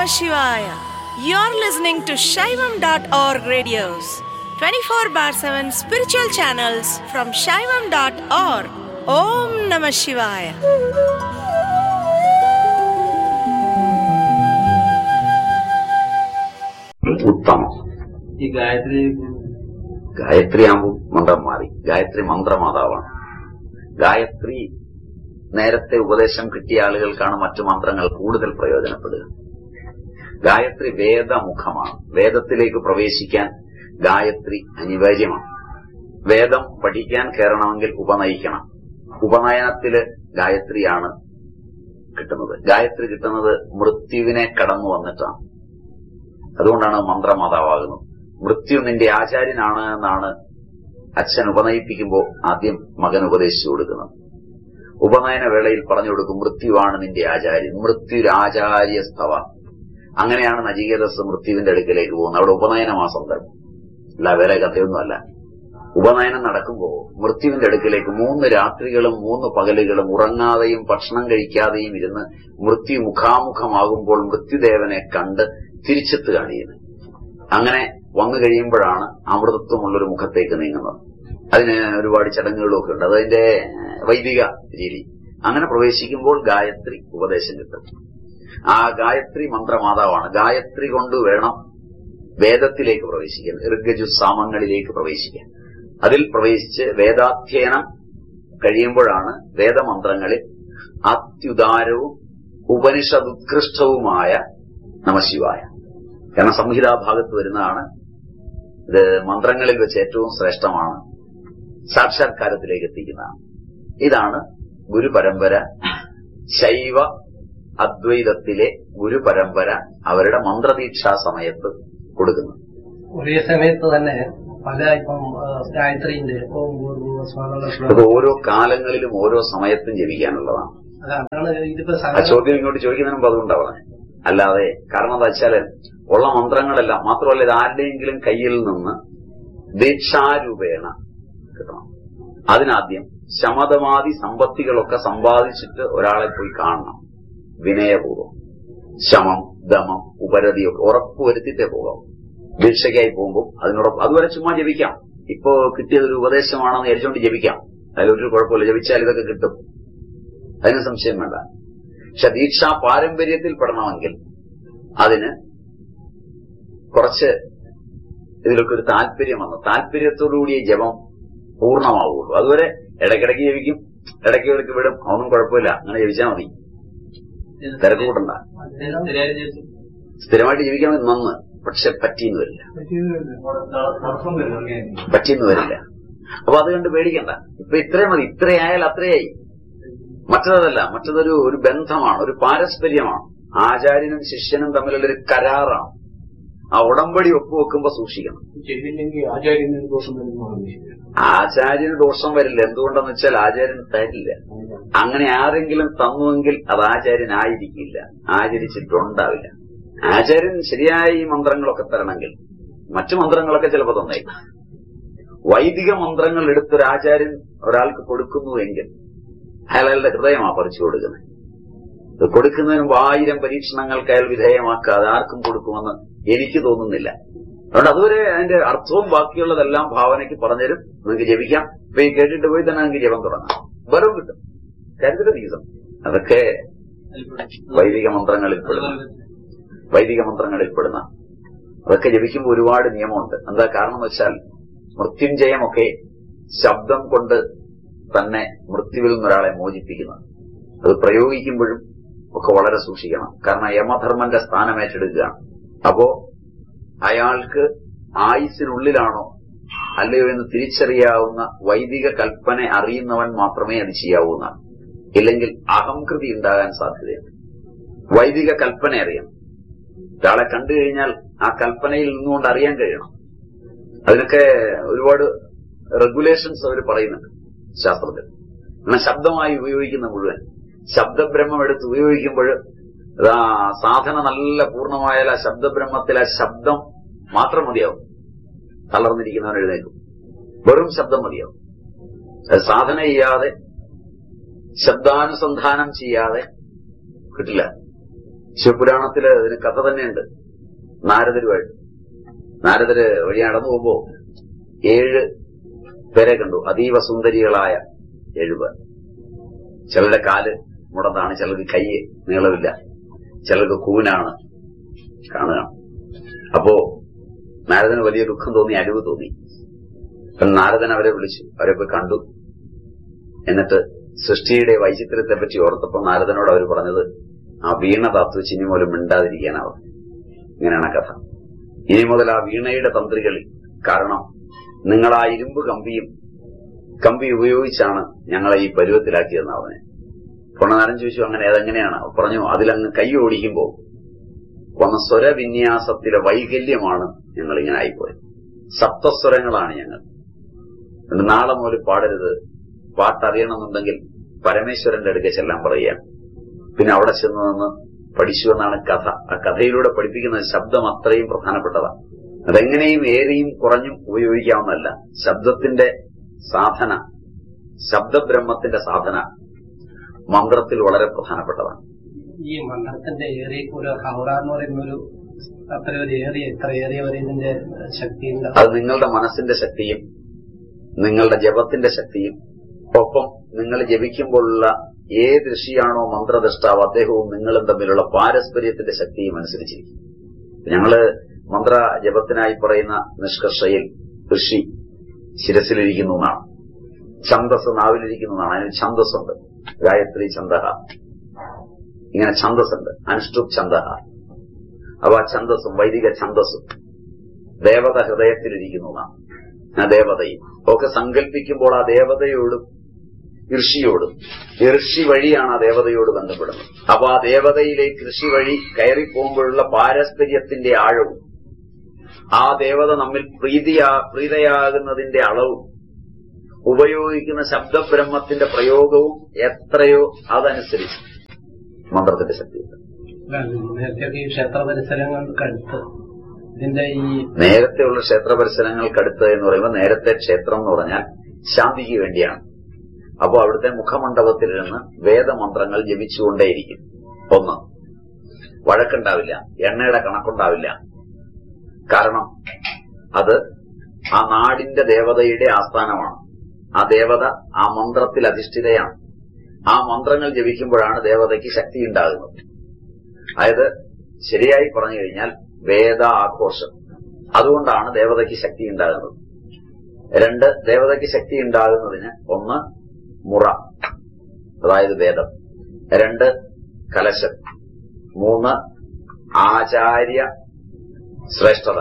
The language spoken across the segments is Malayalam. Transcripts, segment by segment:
Namah Shivaya. You're listening to Shaivam.org radios, 24 bar 7 spiritual channels from Shaivam.org. Om Namah Shivaya. ഉത്തമം ഈ ഗായത്രി ഗായത്രി ആകുമ്പോൾ മന്ത്രം മാറി ഗായത്രി മന്ത്രമാതാവാണ് ഗായത്രി നേരത്തെ ഉപദേശം കിട്ടിയ ആളുകൾക്കാണ് മറ്റു മന്ത്രങ്ങൾ കൂടുതൽ പ്രയോജനപ്പെടുക ഗായത്രി വേദമുഖമാണ് വേദത്തിലേക്ക് പ്രവേശിക്കാൻ ഗായത്രി അനിവാര്യമാണ് വേദം പഠിക്കാൻ കയറണമെങ്കിൽ ഉപനയിക്കണം ഉപനയനത്തില് ഗായത്രിയാണ് കിട്ടുന്നത് ഗായത്രി കിട്ടുന്നത് മൃത്യുവിനെ കടന്നു വന്നിട്ടാണ് അതുകൊണ്ടാണ് മന്ത്രമാതാവാകുന്നത് മൃത്യു നിന്റെ ആചാര്യനാണ് എന്നാണ് അച്ഛൻ ഉപനയിപ്പിക്കുമ്പോൾ ആദ്യം മകൻ ഉപദേശിച്ചു കൊടുക്കുന്നത് ഉപനയന വേളയിൽ പറഞ്ഞു കൊടുക്കും മൃത്യുവാണ് നിന്റെ ആചാര്യൻ മൃത്യുരാചാര്യ സ്തവ അങ്ങനെയാണ് നചികേതസ് മൃത്യുവിന്റെ അടുക്കലേക്ക് പോകുന്നത് അവിടെ ഉപനയനമാ സന്ദർഭം അല്ല വേറെ കഥയൊന്നുമല്ല ഉപനയനം നടക്കുമ്പോൾ മൃത്യുവിന്റെ അടുക്കലേക്ക് മൂന്ന് രാത്രികളും മൂന്ന് പകലുകളും ഉറങ്ങാതെയും ഭക്ഷണം കഴിക്കാതെയും ഇരുന്ന് മൃത്യു മുഖാമുഖമാകുമ്പോൾ മൃത്യുദേവനെ കണ്ട് തിരിച്ചെത്തുകയാണ് ചെയ്യുന്നത് അങ്ങനെ വന്നു കഴിയുമ്പോഴാണ് അമൃതത്വമുള്ളൊരു മുഖത്തേക്ക് നീങ്ങുന്നത് അതിന് ഒരുപാട് ചടങ്ങുകളും ഒക്കെ ഉണ്ട് അതതിന്റെ വൈദിക രീതി അങ്ങനെ പ്രവേശിക്കുമ്പോൾ ഗായത്രി ഉപദേശം കിട്ടും ആ ഗായത്രി മന്ത്രമാതാവാണ് ഗായത്രി കൊണ്ട് വേണം വേദത്തിലേക്ക് പ്രവേശിക്കാൻ ഋഗജു സാമങ്ങളിലേക്ക് പ്രവേശിക്കാൻ അതിൽ പ്രവേശിച്ച് വേദാധ്യയനം കഴിയുമ്പോഴാണ് വേദമന്ത്രങ്ങളിൽ അത്യുദാരവും ഉപനിഷദുത്കൃഷ്ടവുമായ നമശിവായ കാരണം സംഹിതാഭാഗത്ത് വരുന്നതാണ് ഇത് മന്ത്രങ്ങളിൽ വെച്ച് ഏറ്റവും ശ്രേഷ്ഠമാണ് സാക്ഷാത്കാരത്തിലേക്ക് എത്തിക്കുന്നതാണ് ഇതാണ് ഗുരുപരമ്പര ശൈവ അദ്വൈതത്തിലെ ഗുരുപരമ്പര അവരുടെ മന്ത്രദീക്ഷാ സമയത്ത് കൊടുക്കുന്നത് ഒരേ സമയത്ത് തന്നെ പല ഇപ്പം ആ, ഗായത്രിന്റെ ഓം ഭൂർഭുവ സ്വാനുള്ള അത് ശ്ലോകം ഓരോ കാലങ്ങളിലും ഓരോ സമയത്തും ജപിക്കാനുള്ളതാണ് അതാണ് ഇതിപ്പോ ആ സാധാരണ ചോദ്യം ഇങ്ങോട്ട് ചോദിക്കുന്നതിന് മുമ്പ് അതുകൊണ്ടാ പറഞ്ഞത് അല്ലാതെ കാരണം എന്താ വെച്ചാല് ഉള്ള മന്ത്രങ്ങളെല്ലാം മാത്രമല്ല ഇത് ആരുടെയെങ്കിലും കയ്യിൽ നിന്ന് ദീക്ഷാരൂപേണ കിട്ടണം അതിനാദ്യം ശമതമാതി സമ്പത്തികളൊക്കെ സമ്പാദിച്ചിട്ട് ഒരാളെ പോയി കാണണം വിനയപൂർവ്വം ശമം ദമം ഉപരതിയൊക്കെ ഉറപ്പുവരുത്തിയിട്ടേ പോകാം ദീക്ഷയ്ക്കായി പോകുമ്പോൾ അതിനോടൊപ്പം അതുവരെ ചുമ്മാ ജപിക്കാം ഇപ്പോ കിട്ടിയതൊരു ഉപദേശമാണെന്ന് വിചാരിച്ചുകൊണ്ട് ജപിക്കാം അതിലൊരു കുഴപ്പമില്ല ജപിച്ചാൽ ഇതൊക്കെ കിട്ടും അതിന് സംശയം വേണ്ട പക്ഷെ ദീക്ഷാ പാരമ്പര്യത്തിൽ പെടണമെങ്കിൽ അതിന് കുറച്ച് ഇതിലൊക്കെ ഒരു താല്പര്യം വന്നു താല്പര്യത്തോടുകൂടിയ ജപം പൂർണ്ണമാവുള്ളൂ അതുവരെ ഇടയ്ക്കിടയ്ക്ക് ജപിക്കും ഇടയ്ക്ക് ഇടയ്ക്ക് വിടും അതൊന്നും കുഴപ്പമില്ല അങ്ങനെ ജപിച്ചാൽ മതി തിരക്ക് കൂട്ടണ്ട സ്ഥിരമായിട്ട് ജപിക്കണം നന്ന് പക്ഷെ പറ്റിയെന്ന് വരില്ല പറ്റിയെന്ന് വരില്ല അപ്പൊ അത് കണ്ട് പേടിക്കണ്ട ഇപ്പൊ ഇത്രയും മതി ഇത്രയായാൽ അത്രയായി മറ്റതല്ല മറ്റതൊരു ഒരു ബന്ധമാണ് ഒരു പാരസ്പര്യമാണ് ആചാര്യനും ശിഷ്യനും തമ്മിലുള്ള ഒരു കരാറാണ് ആ ഉടമ്പടി ഒപ്പുവെക്കുമ്പോ സൂക്ഷിക്കണം ചെയ്തില്ലെങ്കിൽ ആചാര്യന് ദോഷം വരുന്നതാണ് ആചാര്യന് ദോഷം വരില്ല എന്തുകൊണ്ടെന്ന് വെച്ചാൽ ആചാര്യന് തരില്ല അങ്ങനെ ആരെങ്കിലും തന്നുവെങ്കിൽ അത് ആചാര്യനായിരിക്കില്ല ആചരിച്ചിട്ടുണ്ടാവില്ല ആചാര്യൻ ശരിയായ ഈ മന്ത്രങ്ങളൊക്കെ തരണമെങ്കിൽ മറ്റു മന്ത്രങ്ങളൊക്കെ ചിലപ്പോൾ തന്നേക്കും വൈദിക മന്ത്രങ്ങൾ എടുത്തൊരു ആചാര്യൻ ഒരാൾക്ക് കൊടുക്കുന്നുവെങ്കിൽ അയാൾ അയാളുടെ ഹൃദയമാ പറിച്ചു കൊടുക്കുന്നത് ഇത് കൊടുക്കുന്നതിന് മുമ്പ് ആയിരം പരീക്ഷണങ്ങൾക്ക് അയാൾ വിധേയമാക്കാതെ ആർക്കും കൊടുക്കുമെന്ന് എനിക്ക് തോന്നുന്നില്ല അതുകൊണ്ട് അതുവരെ അതിന്റെ അർത്ഥവും ബാക്കിയുള്ളതെല്ലാം ഭാവനയ്ക്ക് പറഞ്ഞുതരും നിങ്ങൾക്ക് ജപിക്കാം ഇപ്പൊ ഈ കേട്ടിട്ട് പോയി തന്നെ നിങ്ങൾക്ക് ജപം തുടങ്ങാം ബലവും കിട്ടും കരുതൽ ദിവസം അതൊക്കെ വൈദിക മന്ത്രങ്ങളിൽ പെടുന്ന വൈദിക മന്ത്രങ്ങളിൽ പെടുന്ന അതൊക്കെ ജപിക്കുമ്പോൾ ഒരുപാട് നിയമമുണ്ട് എന്താ കാരണം എന്ന് വെച്ചാൽ മൃത്യുഞ്ജയമൊക്കെ ശബ്ദം കൊണ്ട് തന്നെ മൃത്യുവിൽ നിന്നൊരാളെ മോചിപ്പിക്കുന്നത് അത് പ്രയോഗിക്കുമ്പോഴും ഒക്കെ വളരെ സൂക്ഷിക്കണം കാരണം യമധർമ്മന്റെ സ്ഥാനം ഏറ്റെടുക്കുകയാണ് അപ്പോ അയാൾക്ക് ആയുസിനുള്ളിലാണോ അല്ലയോ എന്ന് തിരിച്ചറിയാവുന്ന വൈദിക കൽപ്പന അറിയുന്നവൻ മാത്രമേ അത് ചെയ്യാവൂന്നാണ് ഇല്ലെങ്കിൽ അഹംകൃതി ഉണ്ടാകാൻ സാധ്യതയുണ്ട് വൈദിക കൽപ്പന അറിയണം ഒരാളെ കണ്ടു കഴിഞ്ഞാൽ ആ കൽപ്പനയിൽ നിന്നുകൊണ്ട് അറിയാൻ കഴിയണം അതിനൊക്കെ ഒരുപാട് റെഗുലേഷൻസ് അവർ പറയുന്നുണ്ട് ശാസ്ത്രത്തിൽ എന്നാൽ ശബ്ദമായി ഉപയോഗിക്കുന്ന മുഴുവൻ ശബ്ദബ്രഹ്മം എടുത്ത് ഉപയോഗിക്കുമ്പോൾ ആ സാധന നല്ല പൂർണ്ണമായാൽ ആ ശബ്ദബ്രഹ്മത്തിൽ ആ ശബ്ദം മാത്രം മതിയാവും തളർന്നിരിക്കുന്നവൻ എഴുന്നേക്കും വെറും ശബ്ദം മതിയാവും അത് സാധന ചെയ്യാതെ ശബ്ദാനുസന്ധാനം ചെയ്യാതെ കിട്ടില്ല ശിവപുരാണത്തില് ഇതിന് കഥ തന്നെയുണ്ട് നാരദരുമായിട്ട് നാരദര് വഴി നടന്നു പോകുമ്പോ ഏഴ് പേരെ കണ്ടു അതീവ സുന്ദരികളായ ഏഴുപേർ ചിലരുടെ കാല് മുടന്താണ് ചിലർക്ക് കൈ നീളമില്ല ചിലർക്ക് കൂനാണ് കാണുക അപ്പോ നാരദന് വലിയ ദുഃഖം തോന്നി അലിവ് തോന്നി അപ്പം നാരദൻ അവരെ വിളിച്ചു അവരെ പോയി കണ്ടു എന്നിട്ട് സൃഷ്ടിയുടെ വൈചിത്ര്യത്തെ പറ്റി ഓർത്തപ്പോൾ നാരദനോട് അവർ പറഞ്ഞത് ആ വീണ താത്തു ചിനി പോലും മിണ്ടാതിരിക്കാനാവും ഇങ്ങനെയാണ് കഥ ഇനി മുതൽ ആ വീണയുടെ തന്ത്രികളിൽ കാരണം നിങ്ങൾ ആ ഇരുമ്പ് കമ്പിയും കമ്പി ഉപയോഗിച്ചാണ് ഞങ്ങളെ ഈ പരുവത്തിലാക്കിയതെന്ന് അവനെ പൊണ്ണനാരൻ ചോദിച്ചു അങ്ങനെ അതെങ്ങനെയാണ് പറഞ്ഞു അതിലങ്ങ് കൈ ഓടിക്കുമ്പോൾ വന്ന സ്വരവിന്യാസത്തിലെ വൈകല്യമാണ് ഞങ്ങൾ ഇങ്ങനെ ആയിപ്പോയത് സപ്തസ്വരങ്ങളാണ് ഞങ്ങൾ അതുകൊണ്ട് നാളെ മുതൽ പാടരുത് പാട്ടറിയണമെന്നുണ്ടെങ്കിൽ പരമേശ്വരന്റെ അടുക്കെ ചെല്ലാൻ പറയുക പിന്നെ അവിടെ ചെന്ന് നിന്ന് പഠിച്ചു എന്നാണ് കഥ ആ കഥയിലൂടെ പഠിപ്പിക്കുന്ന ശബ്ദം അത്രയും പ്രധാനപ്പെട്ടതാണ് അതെങ്ങനെയും ഏറിയും കുറഞ്ഞും ഉപയോഗിക്കാവുന്നതല്ല ശബ്ദത്തിന്റെ സാധന ശബ്ദബ്രഹ്മത്തിന്റെ സാധന മന്ത്രത്തിൽ വളരെ പ്രധാനപ്പെട്ടതാണ് ഈ മന്ത്രത്തിന്റെ ഏറിയ ഒരു ഹൗറ എന്ന് പറയുന്ന ഒരു അത്ര ഒരു ഏറിയ ഇത്ര ഏറിയ വരെ ഇതിന്റെ ശക്തി ഉണ്ടാവും അത് നിങ്ങളുടെ മനസ്സിന്റെ ശക്തിയും നിങ്ങളുടെ ജപത്തിന്റെ ശക്തിയും ഒപ്പം നിങ്ങൾ ജപിക്കുമ്പോഴുള്ള ഏത് ഋഷിയാണോ മന്ത്രദ്രഷ്ടാവ് അദ്ദേഹവും നിങ്ങളും തമ്മിലുള്ള പാരസ്പര്യത്തിന്റെ ശക്തിയും അനുസരിച്ചിരിക്കും ഞങ്ങള് മന്ത്ര ജപത്തിനായി പറയുന്ന നിഷ്കർഷയിൽ ഋഷി ശിരസിലിരിക്കുന്നു എന്നാണ് ഛന്തസ് നാവിലിരിക്കുന്നു എന്നാണ് അതിന് ഛന്തസ്സുണ്ട് ഗായത്രി ഛന്ദഹ ഇങ്ങനെ ഛന്തസ്സുണ്ട് അനുഷ്ടുപ് ഛന്ദഹ അവ ഛന്തസ്സും വൈദിക ഛന്തസ്സും ദേവത ഹൃദയത്തിലിരിക്കുന്നു എന്നാണ് ആ ദേവതയും ഒക്കെ സങ്കല്പിക്കുമ്പോൾ ആ ദേവതയോടും ഋഷിയോടും ഋഷി വഴിയാണ് ആ ദേവതയോട് ബന്ധപ്പെടുന്നത് അപ്പൊ ആ ദേവതയിലേക്ക് ഋഷി വഴി കയറിപ്പോകുമ്പോഴുള്ള പാരസ്പര്യത്തിന്റെ ആഴവും ആ ദേവത നമ്മിൽ പ്രീതിയാ പ്രീതയാകുന്നതിന്റെ അളവും ഉപയോഗിക്കുന്ന ശബ്ദബ്രഹ്മത്തിന്റെ പ്രയോഗവും എത്രയോ അതനുസരിച്ച് മന്ത്രത്തിന്റെ ശക്തിയുണ്ട് നേരത്തെ ഈ ക്ഷേത്ര പരിസരങ്ങൾക്കടുത്ത് ഇതിന്റെ ഈ നേരത്തെയുള്ള ക്ഷേത്ര പരിസരങ്ങൾക്കടുത്ത് എന്ന് പറയുമ്പോൾ നേരത്തെ ക്ഷേത്രം എന്ന് പറഞ്ഞാൽ ശാന്തിക്ക് വേണ്ടിയാണ് അപ്പോൾ അവിടുത്തെ മുഖമണ്ഡപത്തിലിരുന്ന് വേദമന്ത്രങ്ങൾ ജപിച്ചുകൊണ്ടേയിരിക്കും ഒന്ന് വഴക്കുണ്ടാവില്ല എണ്ണയുടെ കണക്കുണ്ടാവില്ല കാരണം അത് ആ നാടിന്റെ ദേവതയുടെ ആസ്ഥാനമാണ് ആ ദേവത ആ മന്ത്രത്തിൽ അധിഷ്ഠിതയാണ് ആ മന്ത്രങ്ങൾ ജപിക്കുമ്പോഴാണ് ദേവതയ്ക്ക് ശക്തി ഉണ്ടാകുന്നത് അതായത് ശരിയായി പറഞ്ഞു കഴിഞ്ഞാൽ വേദ ആഘോഷം അതുകൊണ്ടാണ് ദേവതയ്ക്ക് ശക്തി ഉണ്ടാകുന്നത് രണ്ട് ദേവതയ്ക്ക് ശക്തി ഉണ്ടാകുന്നതിന് ഒന്ന് മുറ അതായത് വേദം രണ്ട് കലശം മൂന്ന് ആചാര്യ ശ്രേഷ്ഠത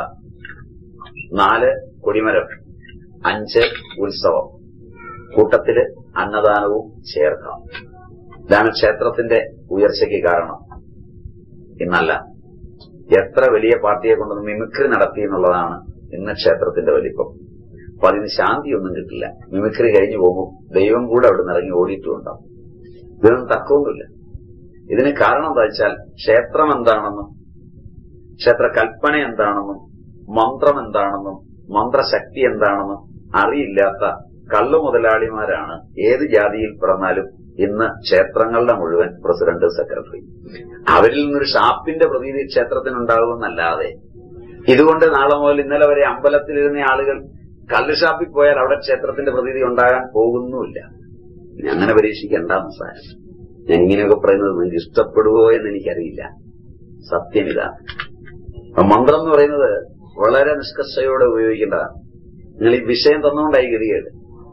നാല് കൊടിമരം അഞ്ച് ഉത്സവം കൂട്ടത്തില് അന്നദാനവും ചേർക്കാം ഇതാണ് ക്ഷേത്രത്തിന്റെ ഉയർച്ചയ്ക്ക് കാരണം ഇന്നല്ല എത്ര വലിയ പാർട്ടിയെ കൊണ്ടൊന്ന് മിമിക്രി നടത്തി എന്നുള്ളതാണ് ഇന്ന് ക്ഷേത്രത്തിന്റെ വലിപ്പം അപ്പൊ അതിന് ശാന്തിയൊന്നും കിട്ടില്ല മിമിക്രി കഴിഞ്ഞു പോകുമ്പോൾ ദൈവം കൂടെ അവിടെ നിന്ന് ഇറങ്ങി ഓടിയിട്ടുണ്ടാവും ഇതിനൊന്നും തർക്കമൊന്നുമില്ല ഇതിന് കാരണം എന്താ വെച്ചാൽ ക്ഷേത്രം എന്താണെന്നും ക്ഷേത്ര കൽപ്പന എന്താണെന്നും മന്ത്രം എന്താണെന്നും മന്ത്രശക്തി എന്താണെന്നും അറിയില്ലാത്ത കള്ളു മുതലാളിമാരാണ് ഏത് ജാതിയിൽ പിറന്നാലും ഇന്ന് ക്ഷേത്രങ്ങളുടെ മുഴുവൻ പ്രസിഡന്റ് സെക്രട്ടറി അവരിൽ നിന്നൊരു ഷാപ്പിന്റെ പ്രതീതി ക്ഷേത്രത്തിനുണ്ടാകുമെന്നല്ലാതെ ഇതുകൊണ്ട് നാളെ മുതൽ ഇന്നലെ വരെ അമ്പലത്തിലിരുന്ന ആളുകൾ കള്ള് ഷാപ്പിൽ പോയാൽ അവിടെ ക്ഷേത്രത്തിന്റെ പ്രതീതി ഉണ്ടാകാൻ പോകുന്നുമില്ല ഇനി അങ്ങനെ പരീക്ഷിക്കേണ്ട സാരം ഞാൻ ഇങ്ങനെയൊക്കെ പറയുന്നത് നിങ്ങൾക്ക് ഇഷ്ടപ്പെടുവോ എന്ന് എനിക്കറിയില്ല സത്യം ഇതാണ് അപ്പൊ മന്ത്രം എന്ന് പറയുന്നത് വളരെ നിഷ്കർഷയോടെ ഉപയോഗിക്കേണ്ടതാണ് നിങ്ങൾ ഈ വിഷയം തന്നുകൊണ്ടായി ഗതികേട്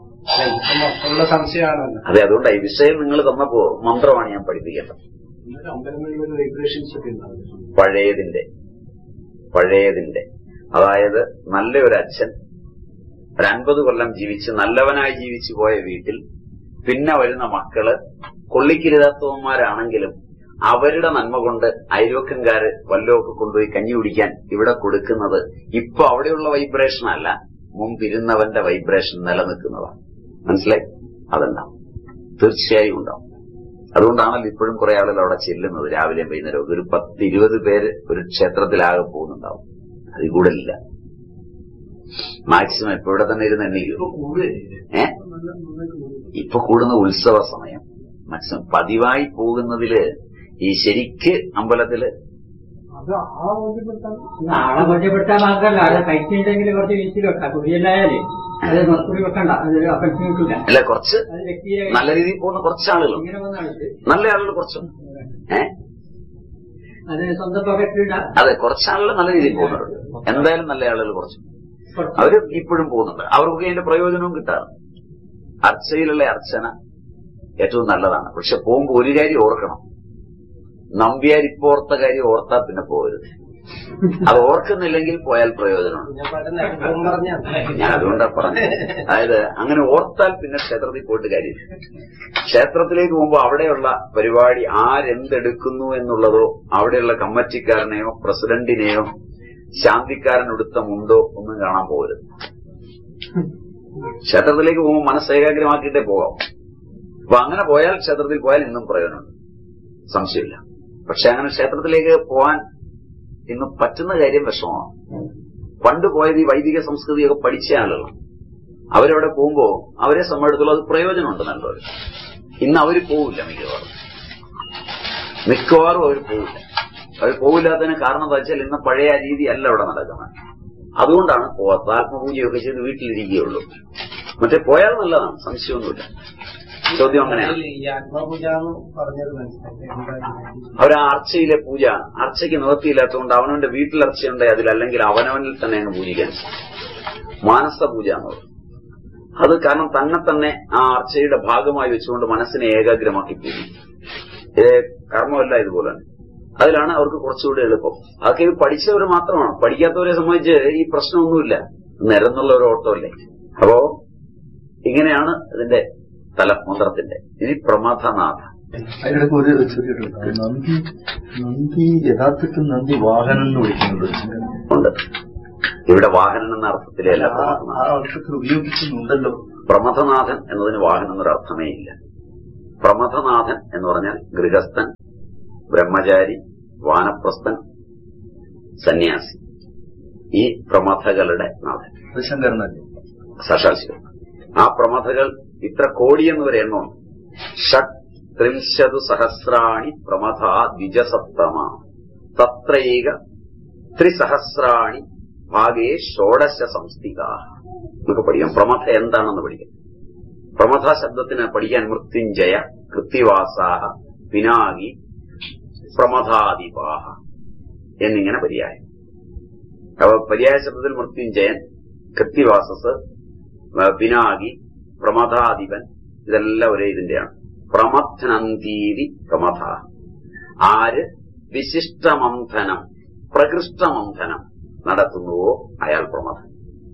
ഉള്ള സംശയമാണല്ലോ അതെ അതുകൊണ്ടായി വിഷയം നിങ്ങൾ തന്നപ്പോ മന്ത്രമാണ് ഞാൻ പഠിപ്പിക്കേണ്ടത് അമ്പലങ്ങളിൽ ഒരു വൈബ്രേഷൻസ് ഒക്കെ ഉണ്ടാവും പഴയതിന്റെ പഴയതിന്റെ അതായത് നല്ലൊരു അച്ഛൻ ഒരു അൻപത് കൊല്ലം ജീവിച്ച് നല്ലവനായി ജീവിച്ചു പോയ വീട്ടിൽ പിന്നെ വരുന്ന മക്കള് കൊള്ളിക്കിരുതാത്തവന്മാരാണെങ്കിലും അവരുടെ നന്മ കൊണ്ട് അയൽവക്കംകാര് വല്ലതൊക്കെ കൊണ്ടുപോയി കഞ്ഞി കുടിക്കാൻ ഇവിടെ കൊടുക്കുന്നത് ഇപ്പൊ അവിടെയുള്ള വൈബ്രേഷൻ അല്ല മുമ്പിരുന്നവന്റെ വൈബ്രേഷൻ നിലനിൽക്കുന്നതാണ് മനസ്സിലായി അതുണ്ടാവും തീർച്ചയായും ഉണ്ടാവും അതുകൊണ്ടാണല്ലോ ഇപ്പോഴും കുറെ ആളുകൾ അവിടെ ചെല്ലുന്നത് രാവിലെയും വൈകുന്നേരം ഒരു പത്ത് ഇരുപത് പേര് ഒരു ക്ഷേത്രത്തിലാകെ പോകുന്നുണ്ടാവും അതിൽ കൂടുതലില്ല മാക്സിമം ഇപ്പൊ ഇവിടെ തന്നെ ഇരുന്ന് എണ്ണിക്കും ഏ ഇപ്പൊ കൂടുന്ന ഉത്സവ സമയം മാക്സിമം പതിവായി പോകുന്നതില് ഈ ശരിക്ക് അമ്പലത്തില് അത് ആ ബോധ്യപ്പെടുത്താൻ ആളെ ബോധ്യപ്പെടുത്താൻ മാത്രമല്ല അവിടെ കഴിച്ചിട്ടുണ്ടെങ്കിൽ കുറച്ച് വീട്ടിൽ വെക്കാം കുടിയല്ലായാലേ അത് മസ്കുടി വെക്കണ്ട അത് അഫക്ഷൻ കിട്ടില്ല അല്ല കുറച്ച് അത് വ്യക്തിയെ നല്ല രീതിയിൽ പോകുന്ന കുറച്ച് ആളുകളുണ്ട് ഇങ്ങനെ വന്ന ആൾക്ക് നല്ല ആളുകൾ കുറച്ചും ഏ അത് സ്വന്തം പോക്കറ്റിലിട അതെ കുറച്ച് ആളുകൾ നല്ല രീതിയിൽ പോകുന്നവരുണ്ട് എന്തായാലും നല്ല ആളുകൾ കുറച്ചും അവര് ഇപ്പോഴും പോകുന്നുണ്ട് അവർക്ക് അതിന്റെ പ്രയോജനവും കിട്ടാറ് അർച്ചയിലുള്ള അർച്ചന ഏറ്റവും നല്ലതാണ് പക്ഷെ പോകുമ്പോൾ ഒരു കാര്യം ഓർക്കണം നമ്പ്യാർ ഇപ്പൊ ഓർത്ത കാര്യം ഓർത്താൽ പിന്നെ പോകരുത് അത് ഓർക്കുന്നില്ലെങ്കിൽ പോയാൽ പ്രയോജനമുണ്ട് കുഞ്ഞപ്പാട്ടൻ അനുഭവം പറഞ്ഞാണ് ഞാൻ അതുകൊണ്ടാ പറഞ്ഞത് അതായത് അങ്ങനെ ഓർത്താൽ പിന്നെ ക്ഷേത്രത്തിൽ പോയിട്ട് കാര്യമില്ല ക്ഷേത്രത്തിലേക്ക് പോകുമ്പോൾ അവിടെയുള്ള പരിപാടി ആരെന്തെടുക്കുന്നു എന്നുള്ളതോ അവിടെയുള്ള കമ്മറ്റിക്കാരനെയോ പ്രസിഡന്റിനെയോ ശാന്തിക്കാരനൊടുത്ത മുണ്ടോ ഒന്നും കാണാൻ പോകരുത് ക്ഷേത്രത്തിലേക്ക് പോകുമ്പോൾ മനസ്സ് ഏകാഗ്രമാക്കിയിട്ടേ പോകാം അപ്പൊ അങ്ങനെ പോയാൽ ക്ഷേത്രത്തിൽ പോയാൽ ഇന്നും പ്രയോജനമുണ്ട് സംശയമില്ല പക്ഷെ അങ്ങനെ ക്ഷേത്രത്തിലേക്ക് പോകാൻ ഇന്ന് പറ്റുന്ന കാര്യം വിഷമമാണ് പണ്ട് പോയത് ഈ വൈദിക സംസ്കൃതിയൊക്കെ പഠിച്ച ആളുകളാണ് അവരവിടെ പോകുമ്പോ അവരെ സംബന്ധിച്ചിടത്തോളം അത് പ്രയോജനമുണ്ട് നല്ലത് ഇന്ന് അവര് പോവില്ല മിക്കവാറും മിക്കവാറും അവർ പോവില്ല അവർ പോവില്ലാത്തതിന് കാരണം എന്താ വെച്ചാൽ ഇന്ന് പഴയ ആ രീതി അല്ല അവിടെ നടക്കുന്നത് അതുകൊണ്ടാണ് പോവാത്ത ആത്മപൂജയൊക്കെ ചെയ്ത് വീട്ടിലിരിക്കുകയുള്ളൂ മറ്റേ പോയാൽ നല്ലതാണ് സംശയമൊന്നുമില്ല ചോദ്യം അങ്ങനെയാണ് ഈ ആത്മപൂജ എന്ന് പറഞ്ഞത് മനസ്സിലായി എന്താ ഇത്? അവർ ആ അർച്ചയിലെ പൂജ അർച്ചയ്ക്ക് നിവൃത്തിയില്ലാത്തതുകൊണ്ട് അവനവന്റെ വീട്ടിൽ അർച്ചയുണ്ട് അതിൽ അല്ലെങ്കിൽ അവനവനിൽ തന്നെ അങ്ങ് പൂജിക്കാൻ മാനസ പൂജ എന്ന് പറയും അത് കാരണം തന്നെ തന്നെ ആ അർച്ചയുടെ ഭാഗമായി വെച്ചുകൊണ്ട് മനസ്സിനെ ഏകാഗ്രമാക്കി പൂജിക്കും ഇത് കർമ്മമല്ല ഇതുപോലെ തന്നെ അതിലാണ് അവർക്ക് കുറച്ചുകൂടി എളുപ്പം അതൊക്കെ ഇത് പഠിച്ചവർ മാത്രമാണ് പഠിക്കാത്തവരെ സംബന്ധിച്ച് ഈ പ്രശ്നമൊന്നുമില്ല നിരന്നുള്ള ഒരു ഓട്ടമല്ലേ അപ്പോ ഇങ്ങനെയാണ് ഇതിന്റെ തല മന്ത്രത്തിന്റെ ഇനി പ്രമഥനാഥ അതിനിടയ്ക്ക് ഒരു ചെറിയൊരു നന്ദി നന്ദി യഥാർത്ഥത്തിൽ നന്ദി വാഹനം എന്ന് വിളിക്കുന്നുണ്ട് ഉണ്ട് ഇവിടെ വാഹനൻ എന്ന അർത്ഥത്തിലല്ല ആ ആ അർത്ഥത്തിൽ ഉപയോഗിക്കുന്നുണ്ടല്ലോ പ്രമഥനാഥൻ എന്നതിന് വാഹനം എന്നൊരു അർത്ഥമേ ഇല്ല പ്രമഥനാഥൻ എന്ന് പറഞ്ഞാൽ ഗൃഹസ്ഥൻ ബ്രഹ്മചാരി വാനപ്രസ്ഥൻ സന്യാസി ഈ പ്രമഥകളുടെ നാഥൻ അത് ശങ്കരനല്ലേ സാക്ഷാൽ ശിവൻ ആ പ്രമഥകൾ ഇത്ര കോടിയെന്ന് വരെ എണ്ണമുണ്ട് ഷട്ട് ത്രിംശതു സഹസ്രാണി പ്രമഥ ദ്വിജസപ്തമ തത്രൈക ത്രിസഹസ്രാണി ഭാഗേ ഷോഡശ സംസ്ഥിത നമുക്ക് പഠിക്കാം പ്രമഥ എന്താണെന്ന് പഠിക്കാം പ്രമഥ ശബ്ദത്തിന് പഠിക്കാൻ മൃത്യുഞ്ജയ കൃത്തിവാസാഹ പിനാകി പ്രമഥാദിപാഹ എന്നിങ്ങനെ പര്യായം അപ്പൊ പര്യായ ശബ്ദത്തിൽ മൃത്യുഞ്ജയൻ കൃത്തിവാസസ് ആ, പിനാകി പ്രമഥാധിപൻ ഇതെല്ലാം ഒരേ ഇതിന്റെയാണ് പ്രമഥനന്തീതി പ്രമഥ ആര് വിശിഷ്ടമന്ഥനം പ്രകൃഷ്ടമന്ഥനം നടത്തുന്നുവോ അയാൾ പ്രമഥൻ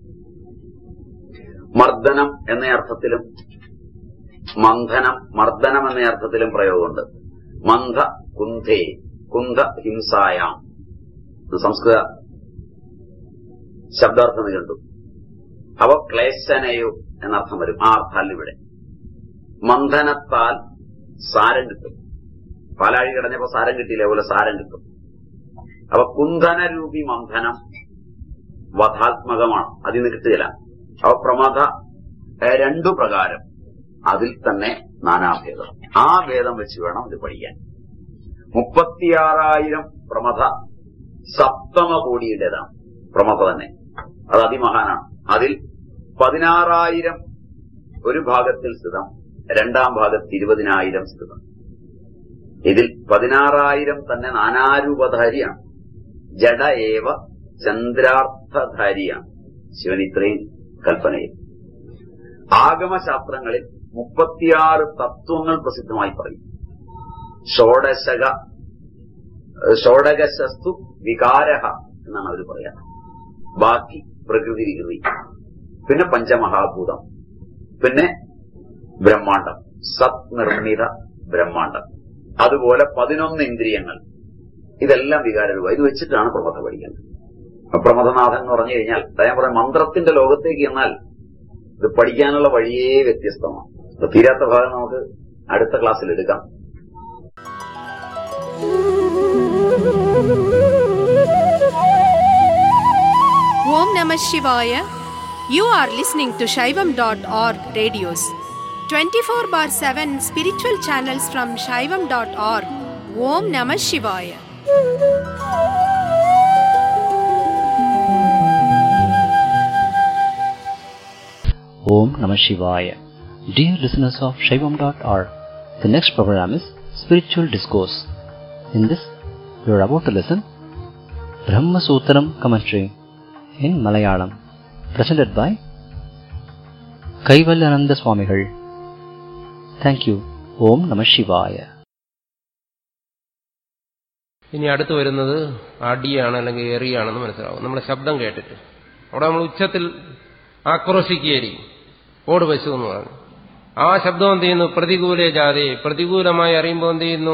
മർദ്ദനം എന്ന അർത്ഥത്തിലും മന്ഥനം മർദ്ദനം എന്ന അർത്ഥത്തിലും പ്രയോഗമുണ്ട് മന്ഥ കുന്ധേ കുന്ധ ഹിംസായാം ഇത് സംസ്കൃത ശബ്ദാർത്ഥം ഇത് കണ്ടു അവ ക്ലേശനയോ എന്നർത്ഥം വരും ആ അർത്ഥമല്ല ഇവിടെ മന്ഥനത്താൽ സാരം കിട്ടും പാലാഴി കിടഞ്ഞപ്പോ സാരം കിട്ടിയില്ല അതുപോലെ സാരം കിട്ടും അപ്പൊ കുന്ധനരൂപി മന്ഥനം വധാത്മകമാണ് അതിന് കിട്ടുകയില്ല അപ്പൊ പ്രമഥ ഏ, രണ്ടു പ്രകാരം അതിൽ തന്നെ നാനാഭേദം ആ ഭേദം വെച്ച് വേണം ഇത് പഠിക്കാൻ മുപ്പത്തിയാറായിരം പ്രമഥ സപ്തമ കോടിയുടേതാണ് പ്രമഥ തന്നെ അത് അതിമഹാനാണ് അതിൽ പതിനാറായിരം ഒരു ഭാഗത്തിൽ സ്ഥിതം രണ്ടാം ഭാഗത്ത് ഇരുപതിനായിരം സ്ഥിതം ഇതിൽ പതിനാറായിരം തന്നെ നാനാരൂപധാരിയാണ് ജഡ ഏവ ചന്ദ്രാർത്ഥധാരിയാണ് ശിവൻ ഇത്രയും കൽപ്പനയിൽ ആഗമശാസ്ത്രങ്ങളിൽ മുപ്പത്തിയാറ് തത്വങ്ങൾ പ്രസിദ്ധമായി പറയും ഷോഡശക ഷോഡകശസ്തു വികാരഹ എന്നാണ് അവർ പറയാ ബാക്കി പ്രകൃതി വികൃതി പിന്നെ പഞ്ചമഹാഭൂതം പിന്നെ ബ്രഹ്മാണ്ടം സത് നിർമ്മിത ബ്രഹ്മാണ്ടം അതുപോലെ പതിനൊന്ന് ഇന്ദ്രിയങ്ങൾ ഇതെല്ലാം വികാരരൂപ ഇത് വെച്ചിട്ടാണ് പ്രമഥ പഠിക്കുന്നത് അപ്പൊ പ്രമഥനാഥൻ എന്ന് പറഞ്ഞു കഴിഞ്ഞാൽ ഞാൻ പറയാം മന്ത്രത്തിന്റെ ലോകത്തേക്ക് എന്നാൽ ഇത് പഠിക്കാനുള്ള വഴിയേ വ്യത്യസ്തമാണ് അപ്പൊ തീരാത്ത ഭാഗം നമുക്ക് അടുത്ത ക്ലാസ്സിൽ എടുക്കാം Om Namah Shivaya. You are listening to Shaivam.org radios. 24 bar 7 spiritual channels from Shaivam.org. ஓம் நம சிவாய Om Namah Shivaya. Dear listeners of Shaivam.org, the next program is Spiritual Discourse. In this, you are about to listen Brahma Sutram commentary in Malayalam, presented by Kaivalyananda Swamigal. Thank you. Om Namah Shivaya. ഇനി അടുത്ത് വരുന്നത് അടിയാണ് അല്ലെങ്കിൽ എറിയാണെന്ന് മനസ്സിലാവും നമ്മുടെ ശബ്ദം കേട്ടിട്ട് അവിടെ നമ്മൾ ഉച്ചത്തിൽ ആക്രോശിക്കുകയായിരിക്കും ഓട് പശു എന്ന് പറഞ്ഞു ആ ശബ്ദം എന്ത് ചെയ്യുന്നു പ്രതികൂല ജാതി പ്രതികൂലമായി അറിയുമ്പോൾ എന്ത് ചെയ്യുന്നു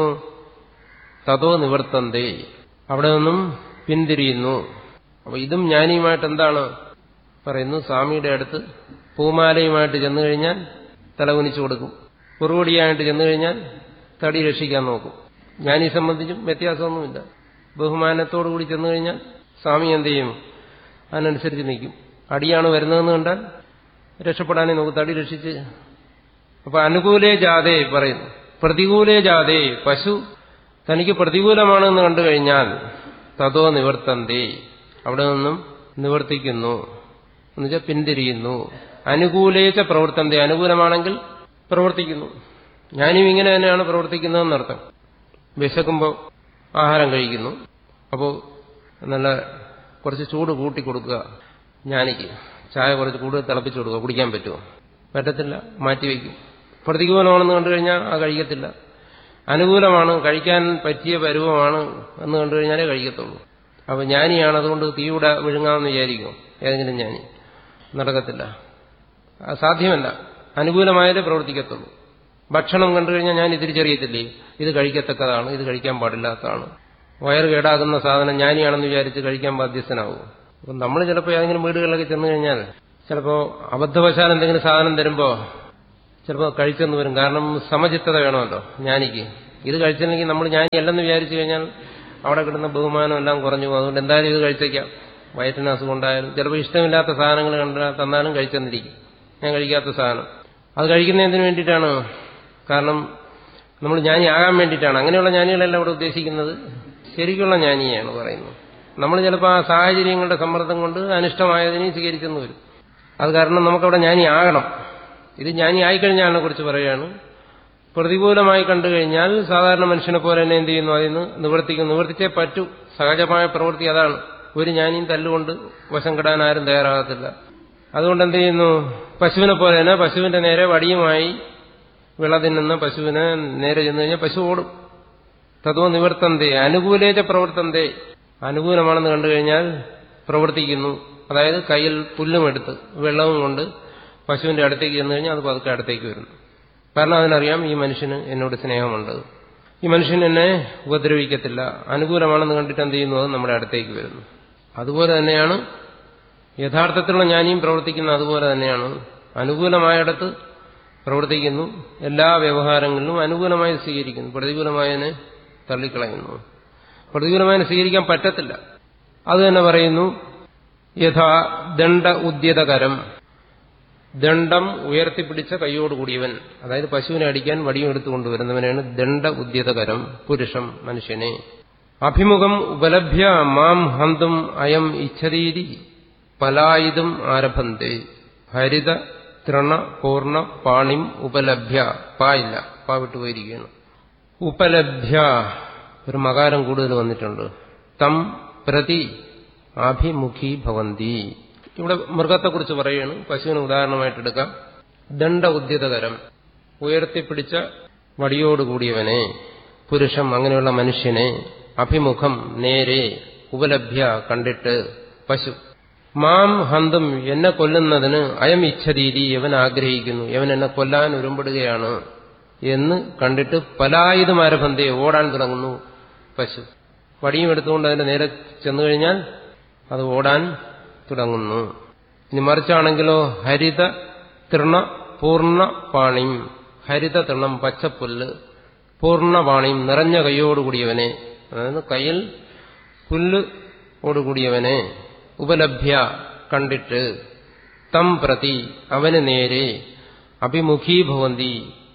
തതോ നിവർത്തന്തേ അവിടെ നിന്നും പിന്തിരിയുന്നു അപ്പൊ ഇതും ജ്ഞാനിയുമായിട്ട് എന്താണ് പറയുന്നു സ്വാമിയുടെ അടുത്ത് പൂമാലയുമായിട്ട് ചെന്നു കഴിഞ്ഞാൽ തലകുനിച്ചു കൊടുക്കും കുറുവടിയായിട്ട് ചെന്നു കഴിഞ്ഞാൽ തടി രക്ഷിക്കാൻ നോക്കും ജ്ഞാനിയെ സംബന്ധിച്ചും വ്യത്യാസമൊന്നുമില്ല ബഹുമാനത്തോടു കൂടി ചെന്നു കഴിഞ്ഞാൽ സ്വാമി എന്ത് ചെയ്യും അതിനനുസരിച്ച് നിൽക്കും അടിയാണ് വരുന്നതെന്ന് കണ്ടാൽ രക്ഷപ്പെടാനേ നോക്കും തടി രക്ഷിച്ച് അപ്പൊ അനുകൂലേ ജാതേ പറയുന്നു പ്രതികൂലേ ജാതേ പശു തനിക്ക് പ്രതികൂലമാണെന്ന് കണ്ടു കഴിഞ്ഞാൽ തതോ നിവർത്തന്തേ അവിടെ നിന്നും നിവർത്തിക്കുന്നു എന്നുവെച്ചാൽ പിന്തിരിയുന്നു അനുകൂലേച്ച പ്രവർത്തന്തേ അനുകൂലമാണെങ്കിൽ പ്രവർത്തിക്കുന്നു ഞാനും ഇങ്ങനെ തന്നെയാണ് പ്രവർത്തിക്കുന്നതെന്നർത്ഥം വിശക്കുമ്പോൾ ആഹാരം കഴിക്കുന്നു അപ്പോൾ നല്ല കുറച്ച് ചൂട് കൂട്ടി കൊടുക്കുക ജ്ഞാനിക്ക് ചായ കുറച്ച് കൂടുതൽ തിളപ്പിച്ചു കൊടുക്കുക കുടിക്കാൻ പറ്റുമോ പറ്റത്തില്ല മാറ്റിവെക്കും പ്രതികൂലമാണെന്ന് കണ്ടു കഴിഞ്ഞാൽ ആ കഴിക്കത്തില്ല അനുകൂലമാണ് കഴിക്കാൻ പറ്റിയ പരുവമാണ് എന്ന് കണ്ടു കഴിഞ്ഞാലേ കഴിക്കത്തുള്ളൂ അപ്പൊ ജ്ഞാനിയാണ് അതുകൊണ്ട് തീയൂടെ വിഴുങ്ങാമെന്ന് വിചാരിക്കും ഏതെങ്കിലും ജ്ഞാനി നടക്കത്തില്ല അത് സാധ്യമല്ല അനുകൂലമായാലേ പ്രവർത്തിക്കത്തുള്ളൂ ഭക്ഷണം കണ്ടു കഴിഞ്ഞാൽ ഞാൻ തിരിച്ചറിയത്തില്ലേ ഇത് കഴിക്കത്തക്കതാണ് ഇത് കഴിക്കാൻ പാടില്ലാത്തതാണ് വയറ് കേടാകുന്ന സാധനം ജ്ഞാനിയാണെന്ന് വിചാരിച്ച് കഴിക്കാൻ ബാധ്യസ്ഥനാവും അപ്പം നമ്മൾ ചിലപ്പോൾ ഏതെങ്കിലും വീടുകളിലൊക്കെ ചെന്ന് കഴിഞ്ഞാൽ ചിലപ്പോൾ അബദ്ധവശാൽ എന്തെങ്കിലും സാധനം തരുമ്പോൾ ചിലപ്പോൾ കഴിച്ചെന്ന് വരും കാരണം സമചിത്തത വേണമല്ലോ ജ്ഞാനിക്ക് ഇത് കഴിച്ചില്ലെങ്കിൽ നമ്മൾ ജ്ഞാനി അല്ലെന്ന് വിചാരിച്ചു കഴിഞ്ഞാൽ അവിടെ കിട്ടുന്ന ബഹുമാനം എല്ലാം കുറഞ്ഞു പോകും അതുകൊണ്ട് എന്തായാലും ഇത് കഴിച്ചേക്കാം വയറ്റിന് അസുഖം ഉണ്ടായാലും ചിലപ്പോൾ ഇഷ്ടമില്ലാത്ത സാധനങ്ങൾ കണ്ടാൽ തന്നാലും കഴിച്ചെന്നിരിക്കും ഞാൻ കഴിക്കാത്ത സാധനം അത് കഴിക്കുന്നതിന് വേണ്ടിയിട്ടാണ് കാരണം നമ്മൾ ജ്ഞാനി ആകാൻ വേണ്ടിയിട്ടാണ് അങ്ങനെയുള്ള ജ്ഞാനികളെല്ലാം ഇവിടെ ഉദ്ദേശിക്കുന്നത് ശരിക്കുള്ള ജ്ഞാനിയാണ് പറയുന്നത് നമ്മൾ ചിലപ്പോൾ ആ സാഹചര്യങ്ങളുടെ സമ്മർദ്ദം കൊണ്ട് അനിഷ്ടമായതിനെ സ്വീകരിച്ചെന്ന് വരും അത് കാരണം നമുക്കവിടെ ജ്ഞാനി ആകണം ഇത് ജ്ഞാനി ആയിക്കഴിഞ്ഞാലിനെ കുറിച്ച് പറയുകയാണ് പ്രതികൂലമായി കണ്ടു കഴിഞ്ഞാൽ സാധാരണ മനുഷ്യനെ പോലെ തന്നെ എന്ത് ചെയ്യുന്നു അതിന് നിവർത്തിക്കും നിവർത്തിച്ചേ പറ്റൂ സഹജമായ പ്രവൃത്തി അതാണ് ഒരു ജ്ഞാനിയും തല്ലുകൊണ്ട് വശം കെടാൻ ആരും തയ്യാറാകത്തില്ല അതുകൊണ്ട് എന്ത് ചെയ്യുന്നു പശുവിനെ പോലെ തന്നെ പശുവിന്റെ നേരെ വടിയുമായി വിള തിന്നുന്ന പശുവിനെ നേരെ ചെന്ന് കഴിഞ്ഞാൽ പശു ഓടും തത്വ നിവർത്തന്തേ അനുകൂലേച്ച പ്രവർത്തന്തേ അനുകൂലമാണെന്ന് കണ്ടു കഴിഞ്ഞാൽ പ്രവർത്തിക്കുന്നു അതായത് കയ്യിൽ പുല്ലുമെടുത്ത് വെള്ളവും കൊണ്ട് പശുവിന്റെ അടുത്തേക്ക് ചെന്ന് കഴിഞ്ഞാൽ അത് പതുക്കെ അടുത്തേക്ക് വരുന്നു കാരണം അതിനറിയാം ഈ മനുഷ്യന് എന്നോട് സ്നേഹമുണ്ട് ഈ മനുഷ്യൻ എന്നെ ഉപദ്രവിക്കത്തില്ല അനുകൂലമാണെന്ന് കണ്ടിട്ട് എന്ത് ചെയ്യുന്നു അത് നമ്മുടെ അടുത്തേക്ക് വരുന്നു അതുപോലെ തന്നെയാണ് യഥാർത്ഥത്തിലുള്ള ജ്ഞാനിയും പ്രവർത്തിക്കുന്ന അതുപോലെ തന്നെയാണ് അനുകൂലമായിടത്ത് പ്രവർത്തിക്കുന്നു എല്ലാ വ്യവഹാരങ്ങളിലും അനുകൂലമായി സ്വീകരിക്കുന്നു പ്രതികൂലമായതിനെ തള്ളിക്കളയുന്നു പ്രതികൂലമായി സ്വീകരിക്കാൻ പറ്റത്തില്ല അത് തന്നെ പറയുന്നു യഥാ ദണ്ഡ ഉദ്യതകരം ദണ്ഡം ഉയർത്തിപ്പിടിച്ച കൈയോടുകൂടിയവൻ അതായത് പശുവിനെ അടിക്കാൻ വടിയും എടുത്തു കൊണ്ടുവരുന്നവനാണ് ദണ്ഡ ഉദ്യതകരം പുരുഷം മനുഷ്യനെ അഭിമുഖം ഉപലഭ്യ മാം ഹന്തും അയം ഇച്ഛതീരി പലായുധം ആരഭന്തേ ഹരിത തൃണ പൂർണ്ണ പാണിം ഉപലഭ്യ പാ ഇല്ല പാ വിട്ടുപോയിരിക്കുകയാണ് ഉപലഭ്യ ഒരു മകാരം കൂടുതൽ വന്നിട്ടുണ്ട് തം പ്രതി അഭിമുഖി ഭവന്തി ഇവിടെ മൃഗത്തെക്കുറിച്ച് പറയുകയാണ് പശുവിന് ഉദാഹരണമായിട്ടെടുക്കാം ദണ്ഡ ഉദ്യതകരം ഉയർത്തിപ്പിടിച്ച വടിയോടുകൂടിയവനെ പുരുഷം അങ്ങനെയുള്ള മനുഷ്യനെ അഭിമുഖം നേരെ ഉപലഭ്യ കണ്ടിട്ട് പശു മാം ഹന്തും എന്നെ കൊല്ലുന്നതിന് അയം ഇച്ഛരീതി യവൻ ആഗ്രഹിക്കുന്നു യവൻ എന്നെ കൊല്ലാൻ ഉരുമ്പെടുകയാണ് എന്ന് കണ്ടിട്ട് പലായുധം ആരഭന്തയെ ഓടാൻ തുടങ്ങുന്നു പശു വടിയും എടുത്തുകൊണ്ട് അതിന്റെ നേരെ ചെന്നു കഴിഞ്ഞാൽ അത് ഓടാൻ തുടങ്ങുന്നു ഇനി മറിച്ചാണെങ്കിലോ ഹരിത തൃണ പൂർണ്ണ പാണിയും ഹരിത തൃണം പച്ചപ്പുല്ല് പൂർണ്ണ പാണിയും നിറഞ്ഞ കൈയോടുകൂടിയവനെ അതായത് കയ്യിൽ പുല്ല് ഓടുകൂടിയവനെ ഉപലഭ്യ കണ്ടിട്ട് തം പ്രതി അവന് നേരെ അഭിമുഖീഭവന്തി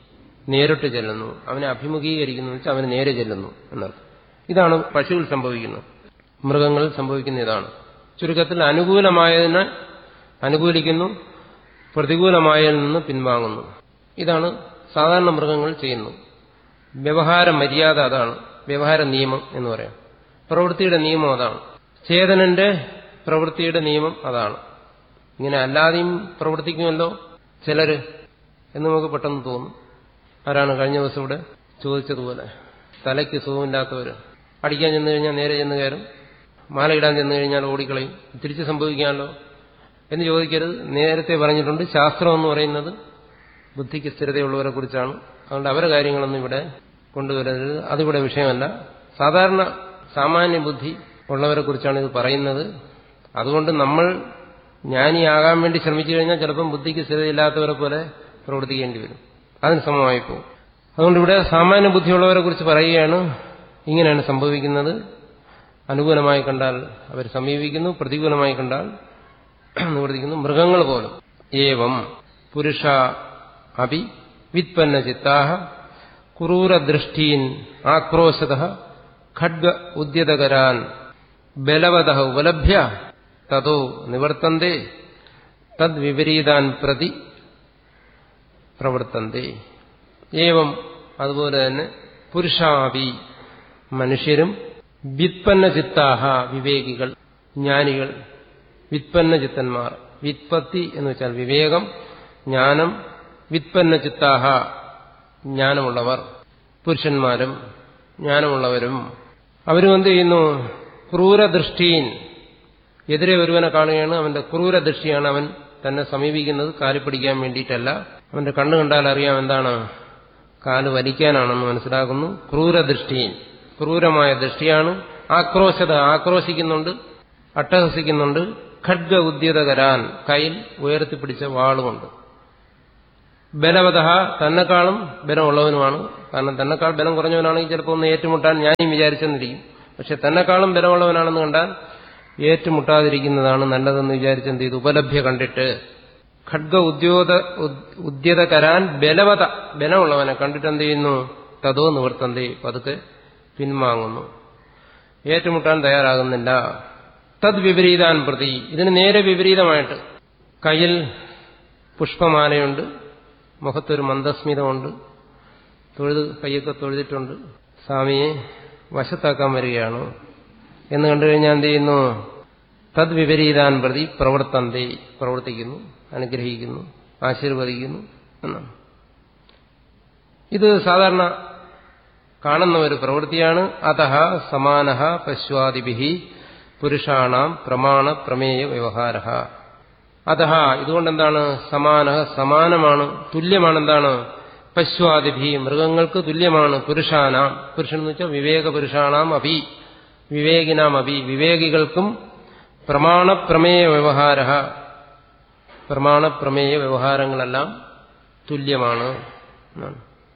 നേരിട്ട് ചെല്ലുന്നു അവനെ അഭിമുഖീകരിക്കുന്നു വെച്ചാൽ അവന് നേരെ ചെല്ലുന്നു എന്നർത്ഥം ഇതാണ് പശുവിൽ സംഭവിക്കുന്നത് മൃഗങ്ങളിൽ സംഭവിക്കുന്ന ഇതാണ് ചുരുക്കത്തിൽ അനുകൂലമായതിനെ അനുകൂലിക്കുന്നു പ്രതികൂലമായതിൽ നിന്ന് പിൻവാങ്ങുന്നു ഇതാണ് സാധാരണ മൃഗങ്ങൾ ചെയ്യുന്നു വ്യവഹാര മര്യാദ അതാണ് വ്യവഹാര നിയമം എന്ന് പറയാം പ്രവൃത്തിയുടെ നിയമം അതാണ് ചേതനന്റെ പ്രവൃത്തിയുടെ നിയമം അതാണ് ഇങ്ങനെ അല്ലാതെയും പ്രവർത്തിക്കുമല്ലോ ചിലര് എന്ന് നമുക്ക് പെട്ടെന്ന് തോന്നും ആരാണ് കഴിഞ്ഞ ദിവസം ഇവിടെ ചോദിച്ചതുപോലെ തലയ്ക്ക് സുഖമില്ലാത്തവര് അടിക്കാൻ ചെന്ന് കഴിഞ്ഞാൽ നേരെ ചെന്ന് കയറും മാലയിടാൻ ചെന്ന് കഴിഞ്ഞാൽ ഓടിക്കളയും തിരിച്ച് സംഭവിക്കാമല്ലോ എന്ന് ചോദിക്കരുത് നേരത്തെ പറഞ്ഞിട്ടുണ്ട് ശാസ്ത്രം എന്ന് പറയുന്നത് ബുദ്ധിക്ക് സ്ഥിരതയുള്ളവരെ കുറിച്ചാണ് അതുകൊണ്ട് അവരെ കാര്യങ്ങളൊന്നും ഇവിടെ കൊണ്ടുവരരുത് അതിവിടെ വിഷയമല്ല സാധാരണ സാമാന്യ ബുദ്ധി ഉള്ളവരെ കുറിച്ചാണ് ഇത് പറയുന്നത് അതുകൊണ്ട് നമ്മൾ ജ്ഞാനിയാകാൻ വേണ്ടി ശ്രമിച്ചു കഴിഞ്ഞാൽ ചിലപ്പം ബുദ്ധിക്ക് സ്ഥിരതയില്ലാത്തവരെ പോലെ പ്രവർത്തിക്കേണ്ടി വരും അതിന് സമമായി പോകും അതുകൊണ്ട് ഇവിടെ സാമാന്യ ബുദ്ധിയുള്ളവരെ കുറിച്ച് പറയുകയാണ് ഇങ്ങനെയാണ് സംഭവിക്കുന്നത് അനുകൂലമായി കണ്ടാൽ അവർ സമീപിക്കുന്നു പ്രതികൂലമായി കണ്ടാൽ നിവർത്തിക്കുന്നു മൃഗങ്ങൾ പോലും ഏവം പുരുഷ അഭി വിത്പന്ന ചിത്താഹ ക്രൂരദൃഷ്ടീൻ ആക്രോശത ഖഡ്ഗ ഉദ്യതകരാൻ ബലവത ഉപലഭ്യ തതോ നിവർത്തന്തേ തദ്വിപരീതാൻ പ്രതി പ്രവർത്തന്തേ ഏവം അതുപോലെ തന്നെ പുരുഷാവി മനുഷ്യരും വിത്പന്ന ചിത്താഹ വിവേകികൾ ജ്ഞാനികൾ വിത്പന്ന ചിത്തന്മാർ വിത്പത്തി എന്ന് വെച്ചാൽ വിവേകം ജ്ഞാനം വിത്പന്ന ചിത്താഹ ജ്ഞാനമുള്ളവർ പുരുഷന്മാരും ജ്ഞാനമുള്ളവരും അവരും എന്ത് ചെയ്യുന്നു ക്രൂരദൃഷ്ടീൻ എതിരെ ഒരുവനെ കാണുകയാണ് അവന്റെ ക്രൂരദൃഷ്ടിയാണ് അവൻ തന്നെ സമീപിക്കുന്നത് കാല് പിടിക്കാൻ വേണ്ടിയിട്ടല്ല അവന്റെ കണ്ണു കണ്ടാൽ അറിയാം എന്താണ് കാല് വലിക്കാനാണെന്ന് മനസ്സിലാക്കുന്നു ക്രൂരദൃഷ്ടിയിൽ ക്രൂരമായ ദൃഷ്ടിയാണ് ആക്രോശത ആക്രോശിക്കുന്നുണ്ട് അട്ടഹസിക്കുന്നുണ്ട് ഖഡ്ഗ ഉദ്യതകരാൻ കയ്യിൽ ഉയർത്തിപ്പിടിച്ച വാളുമുണ്ട് ബലവത തന്നെക്കാളും ബലമുള്ളവനുമാണ് കാരണം തന്നെക്കാൾ ബലം കുറഞ്ഞവനാണെങ്കിൽ ചിലപ്പോൾ ഒന്ന് ഏറ്റുമുട്ടാൻ ഞാനും വിചാരിച്ചെന്നിരിക്കും പക്ഷെ തന്നെക്കാളും ബലമുള്ളവനാണെന്ന് കണ്ടാൽ ഏറ്റുമുട്ടാതിരിക്കുന്നതാണ് നല്ലതെന്ന് വിചാരിച്ചെന്ത് ചെയ്തു ഉപലഭ്യ കണ്ടിട്ട് ഖഡ്ഗ ഉദ്യോത ഉദ്യതകരാൻ ബലവത ബലമുള്ളവനെ കണ്ടിട്ട് എന്ത് ചെയ്യുന്നു തതോ നിവർത്തന്തി പതുക്കെ പിൻവാങ്ങുന്നു ഏറ്റുമുട്ടാൻ തയ്യാറാകുന്നില്ല തദ് വിപരീതാൻ പ്രതി ഇതിന് നേരെ വിപരീതമായിട്ട് കയ്യിൽ പുഷ്പമാലയുണ്ട് മുഖത്തൊരു മന്ദസ്മിതമുണ്ട് തൊഴുത് കയ്യൊക്കെ തൊഴുതിട്ടുണ്ട് സ്വാമിയെ വശത്താക്കാൻ വരികയാണ് എന്ന് കണ്ടു കഴിഞ്ഞാൽ എന്ത് ചെയ്യുന്നു തദ് വിപരീതാൻ പ്രതി പ്രവർത്തന്തി പ്രവർത്തിക്കുന്നു അനുഗ്രഹിക്കുന്നു ആശീർവദിക്കുന്നു എന്നാണ് ഇത് സാധാരണ കാണുന്ന ഒരു പ്രവൃത്തിയാണ് അത സമാന പശ്വാദിഭി പുരുഷാണാം പ്രമാണ പ്രമേയ വ്യവഹാര അത ഇതുകൊണ്ടെന്താണ് സമാന സമാനമാണ് തുല്യമാണ് എന്താണ് പശ്വാദിഭി മൃഗങ്ങൾക്ക് തുല്യമാണ് പുരുഷാനാം പുരുഷൻ എന്ന് വെച്ചാൽ വിവേക പുരുഷാണാം അഭി വിവേകിനാം അഭി വിവേകികൾക്കും പ്രമാണപ്രമേയ വ്യവഹാര പ്രമാണപ്രമേയ വ്യവഹാരങ്ങളെല്ലാം തുല്യമാണ് എന്നാണ്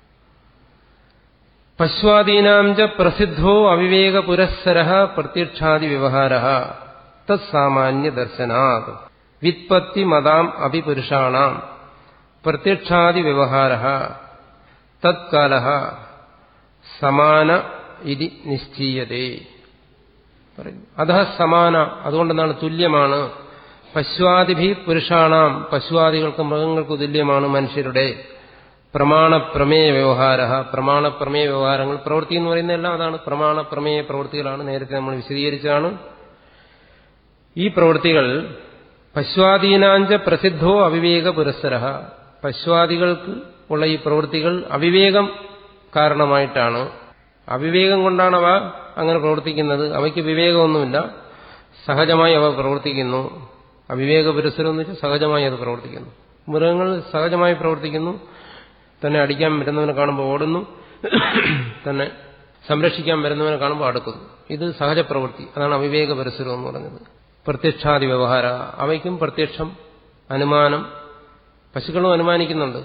പശ്വാദീനാം ച പ്രസിദ്ധോ അവിവേക പുരസ്സര പ്രത്യക്ഷാദി വ്യവഹാര തത്സാമാന്യ ദർശനാത് വിത്പത്തി മതാം അഭിപുരുഷാണാം പ്രത്യക്ഷാദി വ്യവഹാര തത്കാല സമാന ഇതി നിശ്ചീയതേ അത സമാന അതുകൊണ്ടെന്താണ് തുല്യമാണ് പശ്വാദിഭി പുരുഷാണാം പശ്വാദികൾക്ക് മൃഗങ്ങൾക്ക് തുല്യമാണ് മനുഷ്യരുടെ പ്രമാണപ്രമേയ വ്യവഹാര പ്രമാണപ്രമേയ വ്യവഹാരങ്ങൾ പ്രവൃത്തി എന്ന് പറയുന്നതെല്ലാം അതാണ് പ്രമാണപ്രമേയ പ്രവൃത്തികളാണ് നേരത്തെ നമ്മൾ വിശദീകരിച്ചതാണ് ഈ പ്രവൃത്തികൾ പശ്വാദീനാഞ്ച പ്രസിദ്ധോ അവിവേക പുരസ്സര പശ്വാദികൾക്ക് ഉള്ള ഈ പ്രവൃത്തികൾ അവിവേകം കാരണമായിട്ടാണ് അവിവേകം കൊണ്ടാണ് അവ അങ്ങനെ പ്രവർത്തിക്കുന്നത് അവയ്ക്ക് വിവേകമൊന്നുമില്ല സഹജമായി അവ പ്രവർത്തിക്കുന്നു അവിവേക പുരസ്സരം എന്ന് വെച്ചാൽ സഹജമായി അത് പ്രവർത്തിക്കുന്നു മൃഗങ്ങൾ സഹജമായി പ്രവർത്തിക്കുന്നു തന്നെ അടിക്കാൻ വരുന്നവനെ കാണുമ്പോൾ ഓടുന്നു തന്നെ സംരക്ഷിക്കാൻ വരുന്നവനെ കാണുമ്പോൾ അടുക്കുന്നു ഇത് സഹജ പ്രവൃത്തി അതാണ് അവിവേക പരിസരം എന്ന് പറഞ്ഞത് പ്രത്യക്ഷാദി വ്യവഹാര അവയ്ക്കും പ്രത്യക്ഷം അനുമാനം പശുക്കളും അനുമാനിക്കുന്നുണ്ട്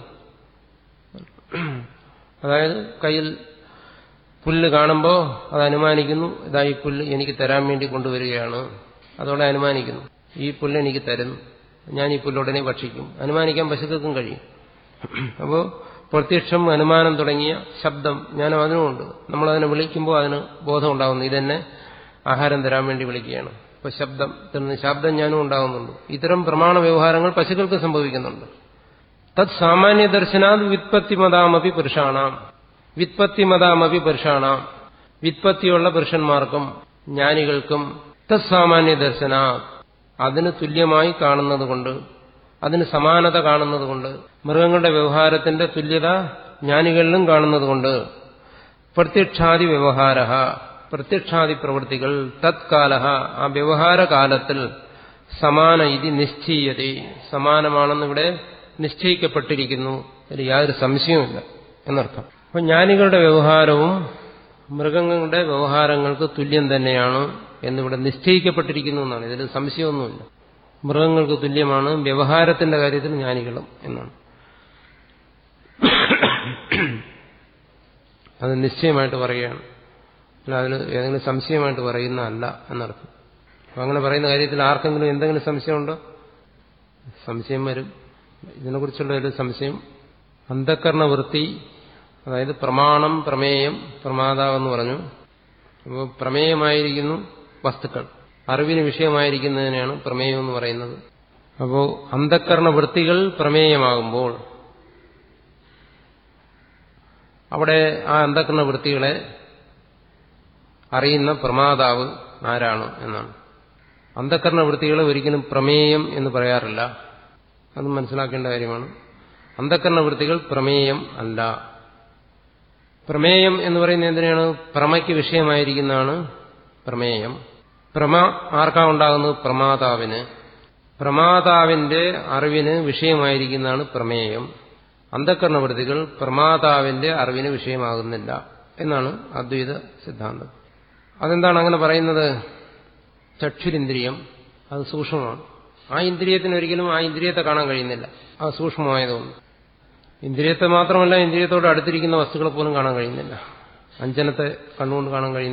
അതായത് കയ്യിൽ പുല്ല് കാണുമ്പോൾ അത് അനുമാനിക്കുന്നു ഇതാ ഈ പുല്ല് എനിക്ക് തരാൻ വേണ്ടി കൊണ്ടുവരികയാണ് അതോടെ അനുമാനിക്കുന്നു ഈ പുല്ല് എനിക്ക് തരുന്നു ഞാൻ ഈ പുല്ലുടനെ ഭക്ഷിക്കും അനുമാനിക്കാൻ പശുക്കൾക്കും കഴിയും അപ്പോൾ പ്രത്യക്ഷം അനുമാനം തുടങ്ങിയ ശബ്ദം ജ്ഞാനം അതിനുമുണ്ട് നമ്മളതിനെ വിളിക്കുമ്പോൾ അതിന് ബോധം ഉണ്ടാകുന്നു ഇതെന്നെ ആഹാരം തരാൻ വേണ്ടി വിളിക്കുകയാണ് ഇപ്പൊ ശബ്ദത്തിൽ നിന്ന് ശബ്ദജ്ഞാനം ഉണ്ടാകുന്നുണ്ട് ഇത്തരം പ്രമാണ വ്യവഹാരങ്ങൾ പശുക്കൾക്ക് സംഭവിക്കുന്നുണ്ട് തത് സാമാന്യ ദർശനാത് വിത്പത്തിമതാമപി പുരുഷാണാം വിത്പത്തിമതാമപി പുരുഷാണാം വിത്പത്തിയുള്ള പുരുഷന്മാർക്കും ജ്ഞാനികൾക്കും തത് സാമാന്യ ദർശന അതിന് തുല്യമായി കാണുന്നത് കൊണ്ട് അതിന് സമാനത കാണുന്നത് കൊണ്ട് മൃഗങ്ങളുടെ വ്യവഹാരത്തിന്റെ തുല്യത ജ്ഞാനികളിലും കാണുന്നത് കൊണ്ട് പ്രത്യക്ഷാദി വ്യവഹാര പ്രത്യക്ഷാദി പ്രവൃത്തികൾ തത്കാല ആ വ്യവഹാര കാലത്തിൽ സമാന ഇതി നിശ്ചീയത സമാനമാണെന്ന് ഇവിടെ നിശ്ചയിക്കപ്പെട്ടിരിക്കുന്നു അതിൽ യാതൊരു സംശയവുമില്ല എന്നർത്ഥം അപ്പൊ ജ്ഞാനികളുടെ വ്യവഹാരവും മൃഗങ്ങളുടെ വ്യവഹാരങ്ങൾക്ക് തുല്യം തന്നെയാണ് എന്നിവിടെ നിശ്ചയിക്കപ്പെട്ടിരിക്കുന്നു എന്നാണ് ഇതിൽ സംശയമൊന്നുമില്ല മൃഗങ്ങൾക്ക് തുല്യമാണ് വ്യവഹാരത്തിന്റെ കാര്യത്തിൽ ജ്ഞാനികളും എന്നാണ് അത് നിശ്ചയമായിട്ട് പറയുകയാണ് അല്ല അതിൽ ഏതെങ്കിലും സംശയമായിട്ട് പറയുന്നതല്ല എന്നർത്ഥം അപ്പൊ അങ്ങനെ പറയുന്ന കാര്യത്തിൽ ആർക്കെങ്കിലും എന്തെങ്കിലും സംശയമുണ്ടോ സംശയം വരും ഇതിനെക്കുറിച്ചുള്ള ഒരു സംശയം അന്ധക്കരണ വൃത്തി അതായത് പ്രമാണം പ്രമേയം പ്രമാതാവെന്ന് പറഞ്ഞു അപ്പോൾ പ്രമേയമായിരിക്കുന്നു വസ്തുക്കൾ അറിവിന് വിഷയമായിരിക്കുന്നതിനെയാണ് പ്രമേയം എന്ന് പറയുന്നത് അപ്പോൾ അന്ധക്കരണ വൃത്തികൾ പ്രമേയമാകുമ്പോൾ അവിടെ ആ അന്ധക്കരണ വൃത്തികളെ അറിയുന്ന പ്രമാതാവ് ആരാണ് എന്നാണ് അന്ധക്കരണ വൃത്തികളെ ഒരിക്കലും പ്രമേയം എന്ന് പറയാറില്ല അത് മനസ്സിലാക്കേണ്ട കാര്യമാണ് അന്ധക്കരണ വൃത്തികൾ പ്രമേയം അല്ല പ്രമേയം എന്ന് പറയുന്നത് എന്തിനാണ് പ്രമയ്ക്ക് വിഷയമായിരിക്കുന്നതാണ് പ്രമേയം പ്രമ ആർക്കാ ഉണ്ടാകുന്നത് പ്രമാതാവിന് പ്രമാതാവിന്റെ അറിവിന് വിഷയമായിരിക്കുന്നതാണ് പ്രമേയം അന്ധക്കരണവൃത്തികൾ പ്രമാതാവിന്റെ അറിവിന് വിഷയമാകുന്നില്ല എന്നാണ് അദ്വൈത സിദ്ധാന്തം അതെന്താണ് അങ്ങനെ പറയുന്നത് ചക്ഷുരിന്ദ്രിയം അത് സൂക്ഷ്മമാണ് ആ ഇന്ദ്രിയത്തിന് ഒരിക്കലും ആ ഇന്ദ്രിയത്തെ കാണാൻ കഴിയുന്നില്ല അത് സൂക്ഷ്മമായതുകൊണ്ട് ഇന്ദ്രിയത്തെ മാത്രമല്ല ഇന്ദ്രിയത്തോട് അടുത്തിരിക്കുന്ന വസ്തുക്കളെ പോലും കാണാൻ കഴിയുന്നില്ല അഞ്ജനത്തെ കണ്ണുകൊണ്ട് കാണാൻ കഴിയുന്നില്ല